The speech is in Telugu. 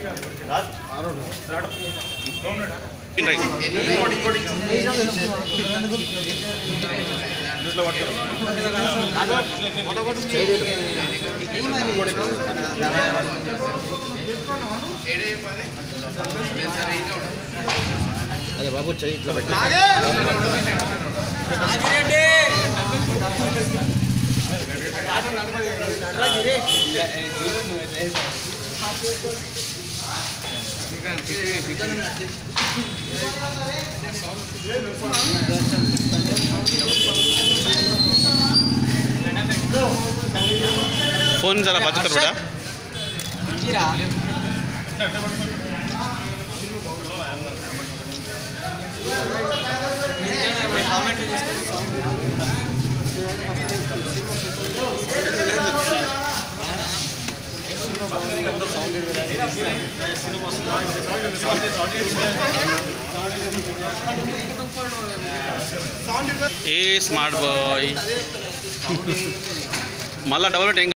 అదే బాబు చెయ్యి ఇట్లా పెట్టి फोन जरा बाजू कर बेटा ఏ స్మార్ట్ బాయ్ మళ్ళా డబల్ టెంక్